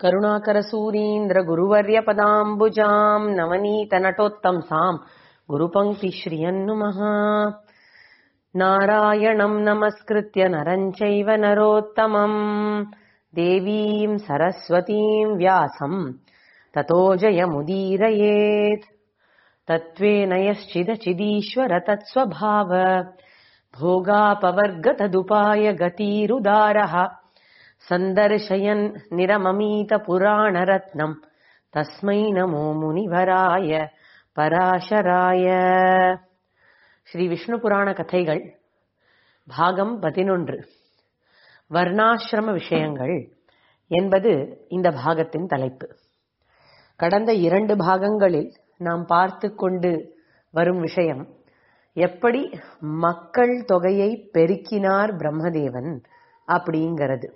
करुणाकरसूरीन्द्रगुरुवर्यपदाम्बुजाम् नवनीतनटोत्तंसाम् गुरुपङ्क्तिश्रियन्नुमः नारायणम् नमस्कृत्य नरम् चैव नरोत्तमम् देवीम् सरस्वतीम् व्यासम् ततो जयमुदीरयेत् तत्त्वेन यश्चिदचिदीश्वर तत्स्वभाव भोगापवर्गतदुपाय गतिरुदारः सन्दर्शयन् निरममीतपुराणरत्नम् तस्मै नमो முனிவராய பராசராய ஸ்ரீ விஷ்ணு புராண கதைகள் பாகம் பதினொன்று வர்ணாசிரம விஷயங்கள் என்பது இந்த பாகத்தின் தலைப்பு கடந்த இரண்டு பாகங்களில் நாம் பார்த்து கொண்டு வரும் விஷயம் எப்படி மக்கள் தொகையை பெருக்கினார் பிரம்மதேவன் அப்படிங்கிறது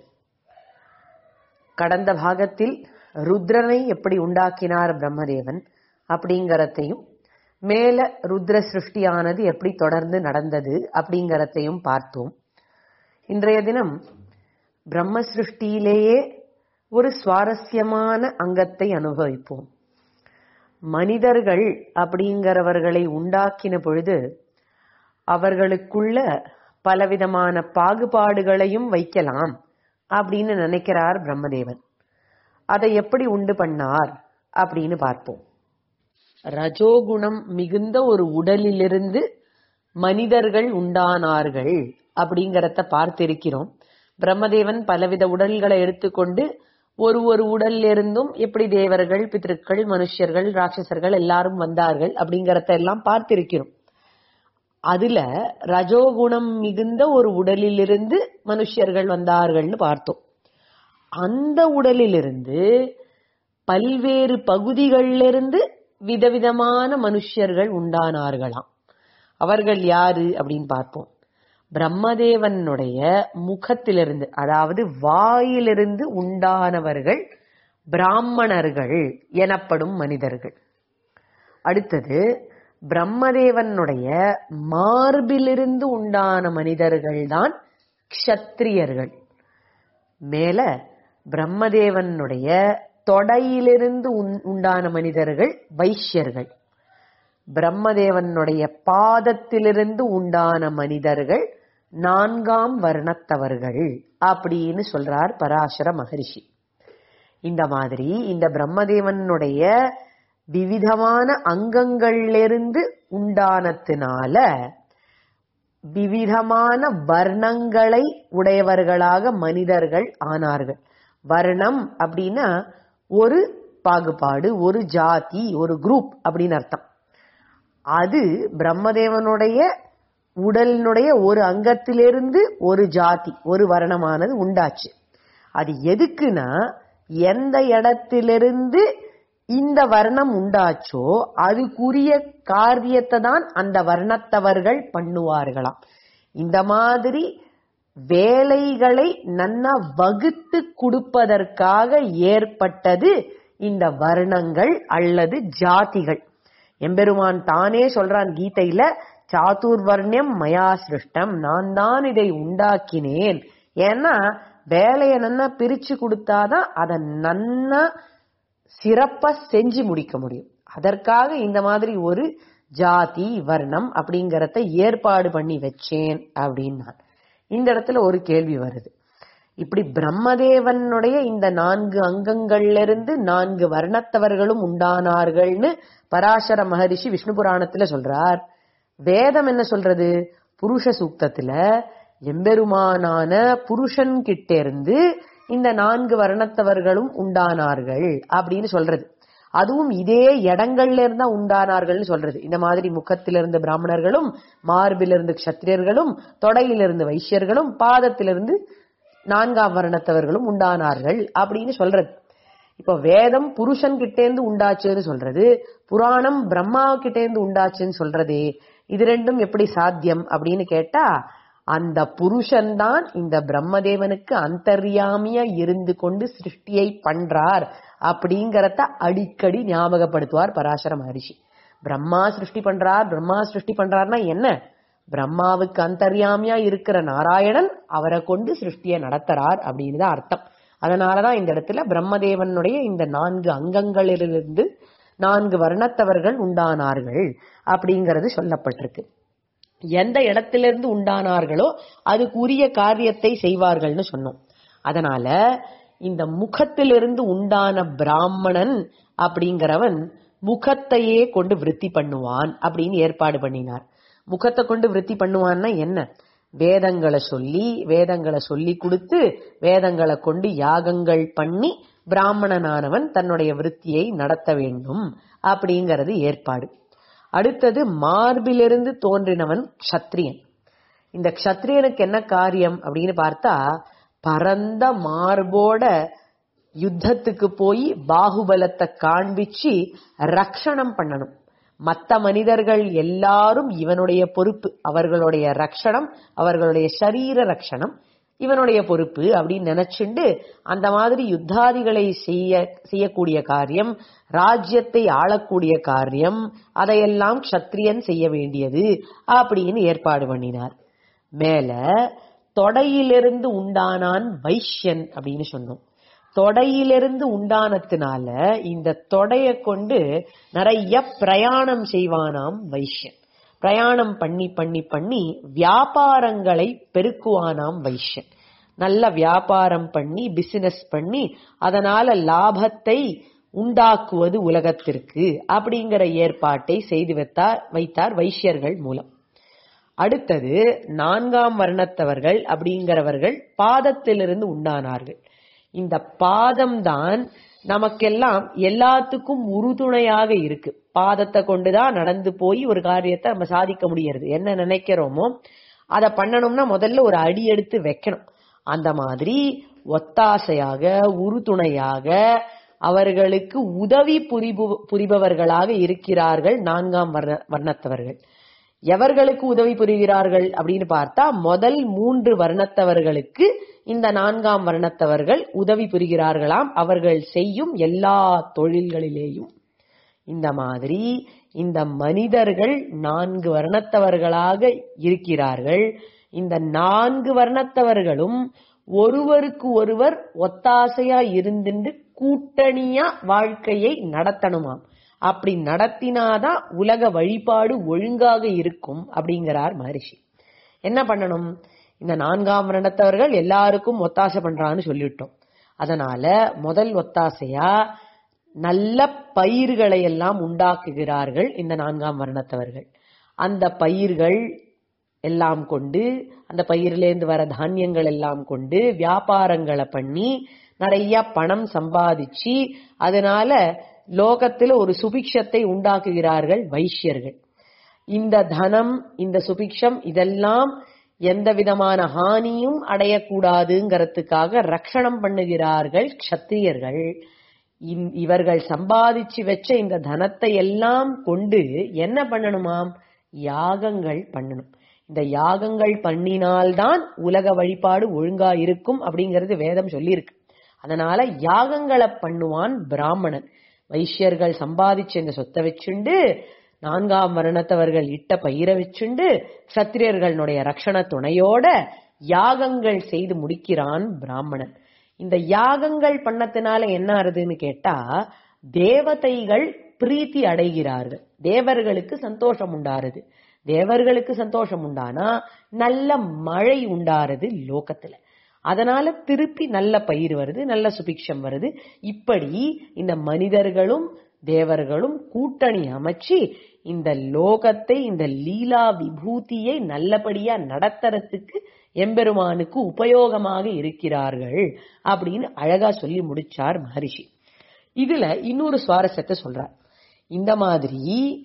கடந்த பாகத்தில் ருத்ரனை எப்படி உண்டாக்கினார் பிரம்மதேவன் அப்படிங்கறதையும் மேல ருத்ர சிருஷ்டியானது எப்படி தொடர்ந்து நடந்தது அப்படிங்கறதையும் பார்த்தோம் இன்றைய தினம் பிரம்ம சிருஷ்டியிலேயே ஒரு சுவாரஸ்யமான அங்கத்தை அனுபவிப்போம் மனிதர்கள் அப்படிங்கிறவர்களை உண்டாக்கின பொழுது அவர்களுக்குள்ள பலவிதமான பாகுபாடுகளையும் வைக்கலாம் அப்படின்னு நினைக்கிறார் பிரம்மதேவன் அதை எப்படி உண்டு பண்ணார் அப்படின்னு பார்ப்போம் ரஜோகுணம் மிகுந்த ஒரு உடலிலிருந்து மனிதர்கள் உண்டானார்கள் அப்படிங்கறத பார்த்திருக்கிறோம் பிரம்மதேவன் பலவித உடல்களை எடுத்துக்கொண்டு ஒரு ஒரு உடல்ல இருந்தும் எப்படி தேவர்கள் பித்திருக்கள் மனுஷர்கள் ராட்சசர்கள் எல்லாரும் வந்தார்கள் அப்படிங்கறத எல்லாம் பார்த்திருக்கிறோம் அதுல ரஜோகுணம் மிகுந்த ஒரு உடலிலிருந்து மனுஷர்கள் வந்தார்கள்னு பார்த்தோம் அந்த உடலிலிருந்து பல்வேறு பகுதிகளிலிருந்து விதவிதமான மனுஷர்கள் உண்டானார்களாம் அவர்கள் யாரு அப்படின்னு பார்ப்போம் பிரம்மதேவனுடைய முகத்திலிருந்து அதாவது வாயிலிருந்து உண்டானவர்கள் பிராமணர்கள் எனப்படும் மனிதர்கள் அடுத்தது பிரம்மதேவனுடைய மார்பிலிருந்து உண்டான மனிதர்கள் தான் க்ஷத்ரியர்கள் மேல பிரம்மதேவனுடைய தொடையிலிருந்து உண்டான மனிதர்கள் வைஷ்யர்கள் பிரம்மதேவனுடைய பாதத்திலிருந்து உண்டான மனிதர்கள் நான்காம் வர்ணத்தவர்கள் அப்படின்னு சொல்றார் பராசர மகரிஷி இந்த மாதிரி இந்த பிரம்மதேவனுடைய விவிதமான அங்கங்களிலிருந்து உண்டானத்தினால விவிதமான வர்ணங்களை உடையவர்களாக மனிதர்கள் ஆனார்கள் வர்ணம் அப்படின்னா ஒரு பாகுபாடு ஒரு ஜாதி ஒரு குரூப் அப்படின்னு அர்த்தம் அது பிரம்மதேவனுடைய உடலினுடைய ஒரு அங்கத்திலிருந்து ஒரு ஜாதி ஒரு வர்ணமானது உண்டாச்சு அது எதுக்குன்னா எந்த இடத்திலிருந்து இந்த வர்ணம் உண்டாச்சோ அதுக்குரிய காரியத்தை தான் அந்த வர்ணத்தவர்கள் பண்ணுவார்களாம் இந்த மாதிரி வேலைகளை நன்னா வகுத்து கொடுப்பதற்காக ஏற்பட்டது இந்த வர்ணங்கள் அல்லது ஜாதிகள் எம்பெருமான் தானே சொல்றான் கீதையில சாதுர்வர்ணியம் மயா சிருஷ்டம் நான் தான் இதை உண்டாக்கினேன் ஏன்னா வேலையை நன்னா பிரிச்சு கொடுத்தாதான் அதை நன்னா சிறப்பா செஞ்சு முடிக்க முடியும் அதற்காக இந்த மாதிரி ஒரு ஜாதி வர்ணம் அப்படிங்கறத ஏற்பாடு பண்ணி வச்சேன் அப்படின்னா இந்த இடத்துல ஒரு கேள்வி வருது இப்படி பிரம்மதேவனுடைய இந்த நான்கு அங்கங்கள்ல இருந்து நான்கு வர்ணத்தவர்களும் உண்டானார்கள்னு பராசர மகரிஷி விஷ்ணு புராணத்துல சொல்றார் வேதம் என்ன சொல்றது புருஷ சூக்தத்துல எம்பெருமானான புருஷன் கிட்ட இருந்து இந்த நான்கு வர்ணத்தவர்களும் உண்டானார்கள் அப்படின்னு சொல்றது அதுவும் இதே இடங்கள்ல இருந்தா உண்டானார்கள் சொல்றது இந்த மாதிரி முகத்திலிருந்து பிராமணர்களும் மார்பிலிருந்து கஷத்திரியர்களும் தொடையிலிருந்து வைசியர்களும் பாதத்திலிருந்து நான்காம் வர்ணத்தவர்களும் உண்டானார்கள் அப்படின்னு சொல்றது இப்போ வேதம் புருஷன் கிட்டேந்து உண்டாச்சுன்னு சொல்றது புராணம் பிரம்மா கிட்டேந்து உண்டாச்சுன்னு சொல்றதே இது ரெண்டும் எப்படி சாத்தியம் அப்படின்னு கேட்டா அந்த புருஷன் தான் இந்த பிரம்மதேவனுக்கு அந்தர்யாமியா இருந்து கொண்டு சிருஷ்டியை பண்றார் அப்படிங்கறத அடிக்கடி ஞாபகப்படுத்துவார் பராசர மகரிஷி பிரம்மா சிருஷ்டி பண்றார் பிரம்மா சிருஷ்டி பண்றார்னா என்ன பிரம்மாவுக்கு அந்தர்யாமியா இருக்கிற நாராயணன் அவரை கொண்டு சிருஷ்டியை நடத்துறார் அப்படின்னு தான் அர்த்தம் அதனாலதான் இந்த இடத்துல பிரம்மதேவனுடைய இந்த நான்கு அங்கங்களிலிருந்து நான்கு வர்ணத்தவர்கள் உண்டானார்கள் அப்படிங்கிறது சொல்லப்பட்டிருக்கு எந்த இடத்திலிருந்து உண்டானார்களோ அதுக்கு உரிய காரியத்தை செய்வார்கள்னு சொன்னோம் அதனால இந்த முகத்திலிருந்து உண்டான பிராமணன் அப்படிங்கிறவன் முகத்தையே கொண்டு விருத்தி பண்ணுவான் அப்படின்னு ஏற்பாடு பண்ணினார் முகத்தை கொண்டு விருத்தி பண்ணுவான்னா என்ன வேதங்களை சொல்லி வேதங்களை சொல்லி கொடுத்து வேதங்களை கொண்டு யாகங்கள் பண்ணி பிராமணனானவன் தன்னுடைய விருத்தியை நடத்த வேண்டும் அப்படிங்கிறது ஏற்பாடு அடுத்தது மார்பிலிருந்து தோன்றினவன் க்ஷத்ரியன் இந்த க்ஷத்ரியனுக்கு என்ன காரியம் அப்படின்னு பார்த்தா பரந்த மார்போட யுத்தத்துக்கு போய் பாகுபலத்தை காண்பிச்சு ரக்ஷணம் பண்ணணும் மத்த மனிதர்கள் எல்லாரும் இவனுடைய பொறுப்பு அவர்களுடைய ரக்ஷணம் அவர்களுடைய சரீர ரக்ஷணம் இவனுடைய பொறுப்பு அப்படின்னு நினைச்சுண்டு அந்த மாதிரி யுத்தாதிகளை செய்ய செய்யக்கூடிய காரியம் ராஜ்யத்தை ஆளக்கூடிய காரியம் அதையெல்லாம் க்ஷத்ரியன் செய்ய வேண்டியது அப்படின்னு ஏற்பாடு பண்ணினார் மேல தொடையிலிருந்து உண்டானான் வைஷ்யன் அப்படின்னு சொன்னோம் தொடையிலிருந்து உண்டானத்தினால இந்த தொடைய கொண்டு நிறைய பிரயாணம் செய்வானாம் வைஷ்யன் பிரயாணம் பண்ணி பண்ணி பண்ணி வியாபாரங்களை பெருக்குவானாம் வைஷ்யன் நல்ல வியாபாரம் பண்ணி பிசினஸ் பண்ணி அதனால லாபத்தை உண்டாக்குவது உலகத்திற்கு அப்படிங்கிற ஏற்பாட்டை செய்து வைத்தார் வைத்தார் வைஷ்யர்கள் மூலம் அடுத்தது நான்காம் வர்ணத்தவர்கள் அப்படிங்கிறவர்கள் பாதத்திலிருந்து உண்டானார்கள் இந்த பாதம்தான் நமக்கெல்லாம் எல்லாத்துக்கும் உறுதுணையாக இருக்கு பாதத்தை கொண்டுதான் நடந்து போய் ஒரு காரியத்தை நம்ம சாதிக்க முடியறது என்ன நினைக்கிறோமோ அதை பண்ணணும்னா முதல்ல ஒரு அடி எடுத்து வைக்கணும் அந்த மாதிரி ஒத்தாசையாக உறுதுணையாக அவர்களுக்கு உதவி புரிபு புரிபவர்களாக இருக்கிறார்கள் நான்காம் வர்ண வர்ணத்தவர்கள் எவர்களுக்கு உதவி புரிகிறார்கள் அப்படின்னு பார்த்தா முதல் மூன்று வர்ணத்தவர்களுக்கு இந்த நான்காம் வர்ணத்தவர்கள் உதவி புரிகிறார்களாம் அவர்கள் செய்யும் எல்லா தொழில்களிலேயும் இந்த மாதிரி இந்த மனிதர்கள் நான்கு வர்ணத்தவர்களாக இருக்கிறார்கள் இந்த நான்கு வர்ணத்தவர்களும் ஒருவருக்கு ஒருவர் ஒத்தாசையா இருந்துட்டு கூட்டணியா வாழ்க்கையை நடத்தணுமாம் அப்படி நடத்தினாதான் உலக வழிபாடு ஒழுங்காக இருக்கும் அப்படிங்கிறார் மகரிஷி என்ன பண்ணணும் இந்த நான்காம் வருடத்தவர்கள் எல்லாருக்கும் ஒத்தாசை பண்றான்னு சொல்லிட்டோம் அதனால முதல் ஒத்தாசையா நல்ல பயிர்களை எல்லாம் உண்டாக்குகிறார்கள் இந்த நான்காம் வருணத்தவர்கள் அந்த பயிர்கள் எல்லாம் கொண்டு அந்த பயிரிலேருந்து வர தானியங்கள் எல்லாம் கொண்டு வியாபாரங்களை பண்ணி நிறைய பணம் சம்பாதிச்சு அதனால லோகத்துல ஒரு சுபிக்ஷத்தை உண்டாக்குகிறார்கள் வைஷ்யர்கள் இந்த தனம் இந்த சுபிக்ஷம் இதெல்லாம் எந்த விதமான ஹானியும் அடையக்கூடாதுங்கிறதுக்காக ரக்ஷணம் பண்ணுகிறார்கள் க்ஷத்திரியர்கள் இவர்கள் சம்பாதிச்சு வச்ச இந்த தனத்தை எல்லாம் கொண்டு என்ன பண்ணணுமாம் யாகங்கள் பண்ணணும் இந்த யாகங்கள் பண்ணினால்தான் உலக வழிபாடு ஒழுங்கா இருக்கும் அப்படிங்கிறது வேதம் சொல்லியிருக்கு அதனால யாகங்களை பண்ணுவான் பிராமணன் வைஷ்யர்கள் சம்பாதிச்சு இந்த சொத்தை வச்சுண்டு நான்காம் வருணத்தவர்கள் இட்ட பயிரை வச்சுண்டு சத்திரியர்களுடைய ரக்ஷண துணையோட யாகங்கள் செய்து முடிக்கிறான் பிராமணன் இந்த யாகங்கள் பண்ணத்தினால என்ன ஆறுதுன்னு கேட்டா தேவதைகள் பிரீத்தி அடைகிறார்கள் தேவர்களுக்கு சந்தோஷம் உண்டாருது தேவர்களுக்கு சந்தோஷம் உண்டானா நல்ல மழை உண்டாருது லோகத்துல அதனால திருப்பி நல்ல பயிர் வருது நல்ல சுபிக்ஷம் வருது இப்படி இந்த மனிதர்களும் தேவர்களும் கூட்டணி அமைச்சு இந்த லோகத்தை இந்த லீலா விபூதியை நல்லபடியா நடத்துறதுக்கு எம்பெருமானுக்கு உபயோகமாக இருக்கிறார்கள் அப்படின்னு அழகா சொல்லி முடிச்சார் மகரிஷி இதுல இன்னொரு சுவாரஸ்யத்தை சொல்றார் இந்த மாதிரி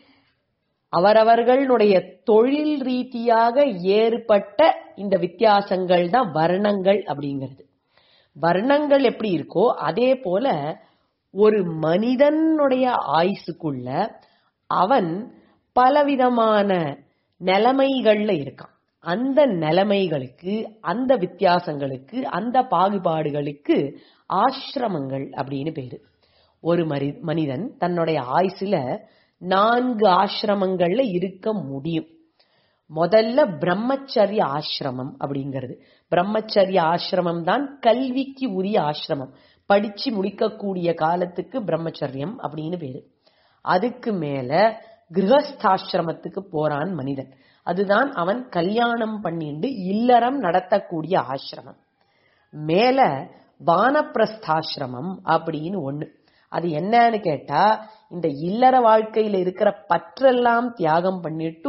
அவரவர்களுடைய தொழில் ரீதியாக ஏற்பட்ட இந்த வித்தியாசங்கள் தான் வர்ணங்கள் அப்படிங்கிறது வர்ணங்கள் எப்படி இருக்கோ அதே போல ஒரு மனிதனுடைய ஆயுசுக்குள்ள அவன் பலவிதமான நிலைமைகள்ல இருக்கான் அந்த நிலைமைகளுக்கு அந்த வித்தியாசங்களுக்கு அந்த பாகுபாடுகளுக்கு ஆசிரமங்கள் அப்படின்னு பேரு ஒரு மரி மனிதன் தன்னுடைய ஆயுசுல நான்கு ஆசிரமங்கள்ல இருக்க முடியும் முதல்ல பிரம்மச்சரிய ஆசிரமம் அப்படிங்கிறது பிரம்மச்சரிய ஆசிரமம் தான் கல்விக்கு உரிய ஆசிரமம் படிச்சு முடிக்கக்கூடிய காலத்துக்கு பிரம்மச்சரியம் அப்படின்னு பேரு அதுக்கு மேல கிரகஸ்தாசிரமத்துக்கு போறான் மனிதன் அதுதான் அவன் கல்யாணம் பண்ணிண்டு இல்லறம் நடத்தக்கூடிய ஆசிரமம் மேல வானப்பிரஸ்தாசிரமம் அப்படின்னு ஒண்ணு அது என்னன்னு கேட்டா இந்த இல்லற வாழ்க்கையில இருக்கிற பற்றெல்லாம் தியாகம் பண்ணிட்டு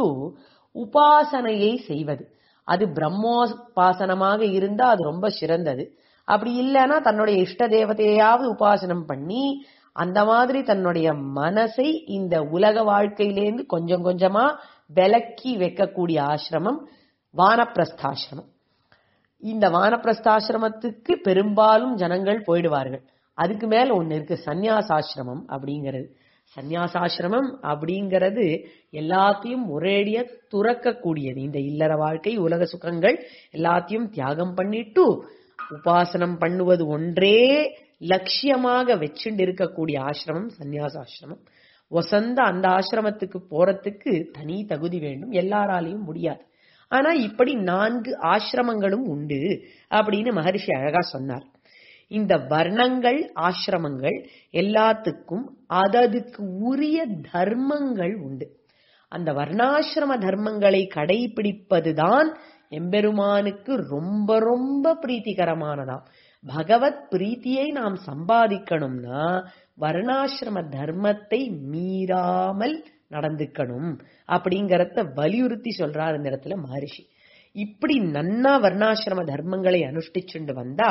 உபாசனையை செய்வது அது பிரம்மோபாசனமாக இருந்தா அது ரொம்ப சிறந்தது அப்படி இல்லைன்னா தன்னுடைய இஷ்ட தேவதையாவது உபாசனம் பண்ணி அந்த மாதிரி தன்னுடைய மனசை இந்த உலக வாழ்க்கையிலேருந்து கொஞ்சம் கொஞ்சமா விலக்கி வைக்கக்கூடிய ஆசிரமம் வானப்பிரஸ்தாசிரமம் இந்த வானப்பிரஸ்தாசிரமத்துக்கு பெரும்பாலும் ஜனங்கள் போயிடுவார்கள் அதுக்கு மேல ஒண்ணு இருக்கு சந்நியாசாசிரமம் அப்படிங்கிறது சந்நியாசாசிரமம் அப்படிங்கிறது எல்லாத்தையும் ஒரேடியா துறக்கக்கூடியது இந்த இல்லற வாழ்க்கை உலக சுகங்கள் எல்லாத்தையும் தியாகம் பண்ணிட்டு உபாசனம் பண்ணுவது ஒன்றே லட்சியமாக வச்சுண்டு இருக்கக்கூடிய ஆசிரமம் சந்நியாசாசிரமம் வசந்த அந்த ஆசிரமத்துக்கு போறதுக்கு தனி தகுதி வேண்டும் எல்லாராலையும் முடியாது ஆனா இப்படி நான்கு ஆசிரமங்களும் உண்டு அப்படின்னு மகரிஷி அழகா சொன்னார் இந்த வர்ணங்கள் ஆசிரமங்கள் எல்லாத்துக்கும் அததுக்கு உரிய தர்மங்கள் உண்டு அந்த வர்ணாசிரம தர்மங்களை கடைபிடிப்பதுதான் எம்பெருமானுக்கு ரொம்ப ரொம்ப பிரீத்திகரமானதாம் பகவத் பிரீத்தியை நாம் சம்பாதிக்கணும்னா வர்ணாசிரம தர்மத்தை மீறாமல் நடந்துக்கணும் அப்படிங்கறத வலியுறுத்தி சொல்றார் இந்த இடத்துல மகரிஷி இப்படி நன்னா வர்ணாசிரம தர்மங்களை அனுஷ்டிச்சுண்டு வந்தா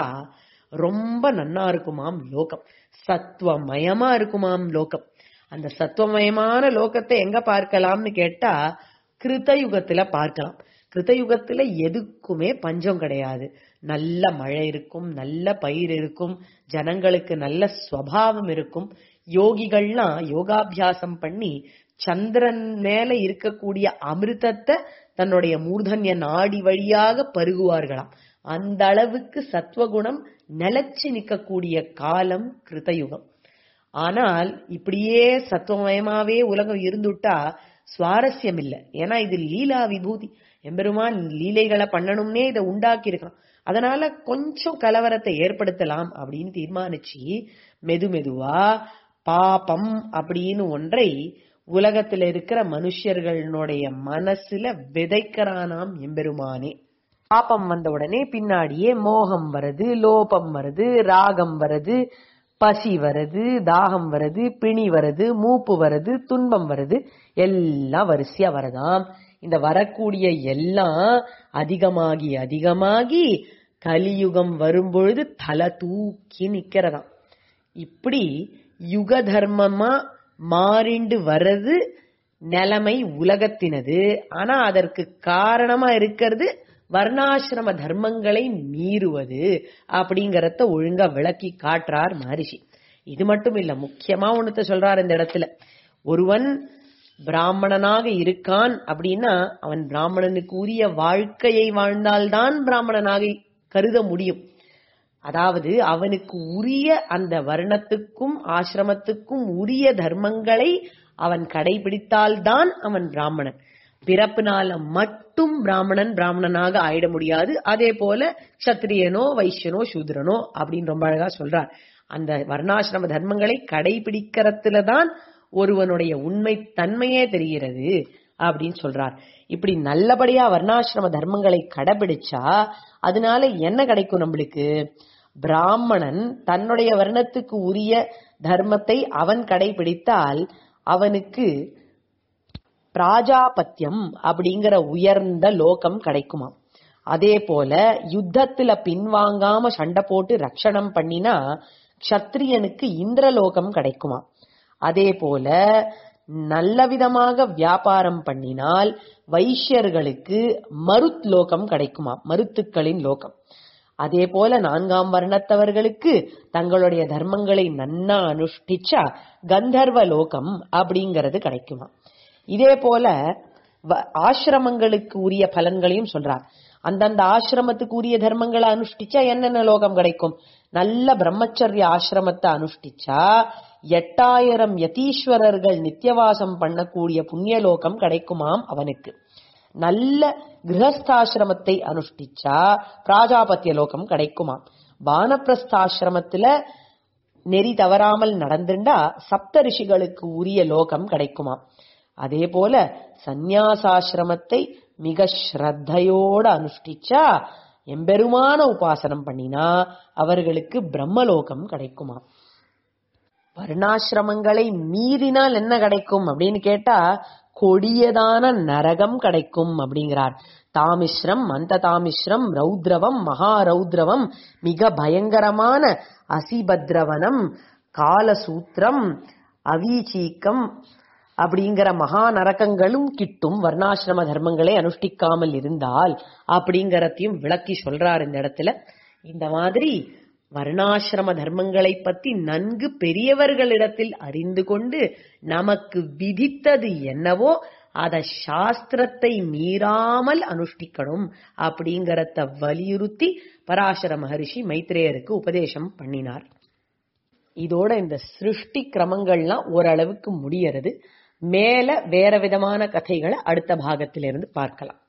ரொம்ப நன்னா இருக்குமாம் லோகம் சத்துவமயமா இருக்குமாம் லோகம் அந்த சத்துவமயமான லோகத்தை எங்க பார்க்கலாம்னு கேட்டா கிருத்தயுகத்துல பார்க்கலாம் கிருத்தயுகத்துல எதுக்குமே பஞ்சம் கிடையாது நல்ல மழை இருக்கும் நல்ல பயிர் இருக்கும் ஜனங்களுக்கு நல்ல ஸ்வபாவம் இருக்கும் யோகிகள்லாம் யோகாபியாசம் பண்ணி சந்திரன் மேல இருக்கக்கூடிய அமிர்தத்தை தன்னுடைய மூர்தன்ய நாடி வழியாக பருகுவார்களாம் அந்த அளவுக்கு சத்வகுணம் நிலைச்சு நிக்கக்கூடிய காலம் கிருத்தயுகம் ஆனால் இப்படியே சத்துவமயமாவே உலகம் இருந்துட்டா சுவாரஸ்யம் இல்லை ஏன்னா இது லீலா விபூதி எம்பெருமான் லீலைகளை பண்ணணும்னே இதை உண்டாக்கி இருக்கான் அதனால கொஞ்சம் கலவரத்தை ஏற்படுத்தலாம் அப்படின்னு தீர்மானிச்சு மெது மெதுவா பாபம் அப்படின்னு ஒன்றை உலகத்துல இருக்கிற மனுஷர்களுடைய மனசுல விதைக்கிறானாம் எம்பெருமானே பாப்பம் வந்த உடனே பின்னாடியே மோகம் வருது லோபம் வருது ராகம் வருது பசி வருது தாகம் வருது பிணி வருது மூப்பு வருது துன்பம் வருது எல்லாம் வரிசையா வரதாம் இந்த வரக்கூடிய எல்லாம் அதிகமாகி அதிகமாகி கலியுகம் வரும்பொழுது தலை தூக்கி நிக்கிறதாம் இப்படி யுக தர்மமா மாறிண்டு வர்றது நிலைமை உலகத்தினது ஆனா அதற்கு காரணமா இருக்கிறது வர்ணாசிரம தர்மங்களை மீறுவது அப்படிங்கறத ஒழுங்கா விளக்கி காட்டுறார் மகரிஷி இது மட்டும் இல்ல முக்கியமா ஒண்ணுத்த சொல்றார் இந்த இடத்துல ஒருவன் பிராமணனாக இருக்கான் அப்படின்னா அவன் பிராமணனுக்கு உரிய வாழ்க்கையை வாழ்ந்தால்தான் பிராமணனாக கருத முடியும் அதாவது அவனுக்கு உரிய அந்த வர்ணத்துக்கும் ஆசிரமத்துக்கும் உரிய தர்மங்களை அவன் கடைபிடித்தால்தான் அவன் பிராமணன் பிறப்பினால மட்டும் பிராமணன் பிராமணனாக ஆயிட முடியாது அதே போல சத்திரியனோ வைசியனோ சூத்ரனோ அப்படின்னு ரொம்ப அழகா சொல்றார் அந்த வர்ணாசிரம தர்மங்களை கடைபிடிக்கிறதுல தான் ஒருவனுடைய உண்மை தன்மையே தெரிகிறது அப்படின்னு சொல்றார் இப்படி நல்லபடியா வர்ணாசிரம தர்மங்களை கடைபிடிச்சா அதனால என்ன கிடைக்கும் நம்மளுக்கு பிராமணன் தன்னுடைய வர்ணத்துக்கு உரிய தர்மத்தை அவன் கடைபிடித்தால் அவனுக்கு பிராஜாபத்தியம் அப்படிங்கிற உயர்ந்த லோகம் கிடைக்குமா அதே போல யுத்தத்துல பின்வாங்காம சண்டை போட்டு ரட்சணம் பண்ணினா க்ஷத்ரியனுக்கு இந்திரலோகம் கிடைக்குமா அதே போல நல்ல விதமாக வியாபாரம் பண்ணினால் வைஷ்யர்களுக்கு மருத் லோகம் கிடைக்குமா மருத்துக்களின் லோகம் அதே போல நான்காம் வர்ணத்தவர்களுக்கு தங்களுடைய தர்மங்களை நன்னா அனுஷ்டிச்சா கந்தர்வ லோகம் அப்படிங்கிறது கிடைக்குமா இதே போல ஆசிரமங்களுக்கு உரிய பலன்களையும் சொல்றார் அந்தந்த ஆசிரமத்துக்கு உரிய தர்மங்களை அனுஷ்டிச்சா என்னென்ன லோகம் கிடைக்கும் நல்ல பிரம்மச்சரிய ஆசிரமத்தை அனுஷ்டிச்சா எட்டாயிரம் யதீஸ்வரர்கள் நித்தியவாசம் பண்ணக்கூடிய புண்ணிய லோகம் கிடைக்குமாம் அவனுக்கு நல்ல கிரகஸ்தாசிரமத்தை அனுஷ்டிச்சா பிராஜாபத்திய லோகம் கிடைக்குமா வானப்பிரஸ்தாசிரமத்துல நெறி தவறாமல் நடந்துண்டா சப்த ரிஷிகளுக்கு உரிய லோகம் கிடைக்குமா அதே போல சந்நியாசாசிரமத்தை மிக ஸ்ரத்தையோட அனுஷ்டிச்சா எம்பெருமான உபாசனம் பண்ணினா அவர்களுக்கு பிரம்மலோகம் கிடைக்குமா வர்ணாசிரமங்களை மீறினால் என்ன கிடைக்கும் அப்படின்னு கேட்டா கொடியதான நரகம் கிடைக்கும் அப்படிங்கிறார் தாமிஸ்ரம் அந்த தாமிஸ்ரம் ரௌத்ரவம் மகா ரௌத்ரவம் மிக பயங்கரமான அசிபத்ரவனம் காலசூத்திரம் அவீச்சீக்கம் அப்படிங்கிற மகா நரகங்களும் கிட்டும் வர்ணாசிரம தர்மங்களை அனுஷ்டிக்காமல் இருந்தால் அப்படிங்கறதையும் விளக்கி சொல்றார் இந்த இடத்துல இந்த மாதிரி வர்ணாசிரம தர்மங்களை பத்தி நன்கு பெரியவர்களிடத்தில் அறிந்து கொண்டு நமக்கு விதித்தது என்னவோ அத சாஸ்திரத்தை மீறாமல் அனுஷ்டிக்கணும் அப்படிங்கறத வலியுறுத்தி பராசர மகரிஷி மைத்ரேயருக்கு உபதேசம் பண்ணினார் இதோட இந்த சிருஷ்டி கிரமங்கள்லாம் ஓரளவுக்கு முடியறது மேல வேற விதமான கதைகளை அடுத்த பாகத்திலிருந்து பார்க்கலாம்